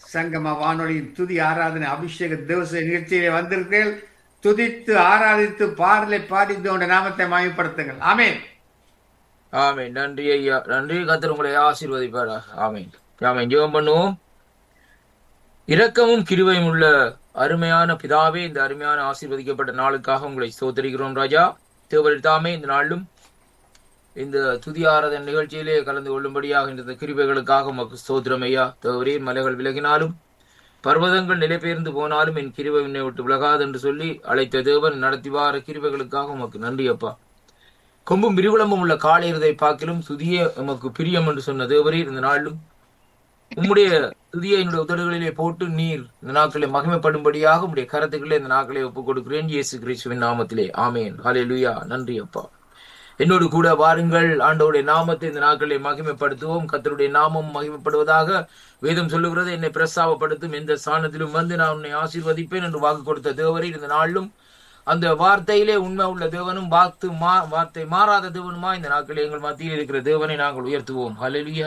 சங்கம வானொலியின் துதி ஆராதனை அபிஷேக திவச நிகழ்ச்சியிலே வந்திருக்கிறீர்கள் துதித்து ஆராதித்து பாடலை பாடி உடைய நாமத்தை மயப்படுத்துங்கள் ஆமென் ஆமென் நன்றி ஐயா நன்றி கத்தர் உங்களை ஆசீர்வதிப்பாரா ஆமென் ஆமென் ஜெபம் பண்ணுவோம் இரக்கமும் கிருபையும் உள்ள அருமையான பிதாவே இந்த அருமையான ஆசீர்வதிக்கப்பட்ட நாளுக்காக உங்களை ஸ்தோத்தரிக்கிறோம் ராஜா தேவரில் தாமே இந்த நாளிலும் இந்த துதி ஆராதனை நிகழ்ச்சியிலே கலந்து கொள்ளும்படியாக இந்த கிருபைகளுக்காக உமக்கு ஸ்தோத்திரம் ஐயா தேவரே மலைகள் விலகினாலும் பர்வதங்கள் நிலைபெயர்ந்து போனாலும் என் கிருபை என்னை விட்டு விலகாது என்று சொல்லி அழைத்த தேவன் நடத்தி வார கிருபைகளுக்காக உமக்கு நன்றி அப்பா கொம்பும் விரிகுளமும் உள்ள காளையர்தை பார்க்கிலும் துதியே எமக்கு பிரியம் என்று சொன்ன தேவரீர் இந்த நாளிலும் உம்முடைய துதியை என்னுடைய உதடுகளிலே போட்டு நீர் இந்த நாட்களை மகிமைப்படும்படியாக உம்முடைய கரத்துக்களே இந்த நாட்களை ஒப்புக் கொடுக்கிறேன் இயேசு கிறிஸ்துவின் நாமத்திலே ஆமேன் ஹalleluya நன்றி அப்பா என்னோடு கூட வாருங்கள் ஆண்டவருடைய நாமத்தை இந்த நாட்களை மகிமைப்படுத்துவோம் கத்தருடைய நாமம் மகிமைப்படுவதாக வேதம் சொல்லுகிறது என்னை பிரஸ்தாபப்படுத்தும் எந்த ஸ்தானத்திலும் வந்து நான் உன்னை ஆசீர்வதிப்பேன் என்று வாக்கு கொடுத்த தேவரீர் இந்த நாளிலும் அந்த வார்த்தையிலே உண்மை உள்ள தேவனும் வார்த்து மா வார்த்தை மாறாத தேவனுமா இந்த நாட்களில் எங்கள் மத்தியில் இருக்கிற தேவனை நாங்கள் உயர்த்துவோம் ஹalleluya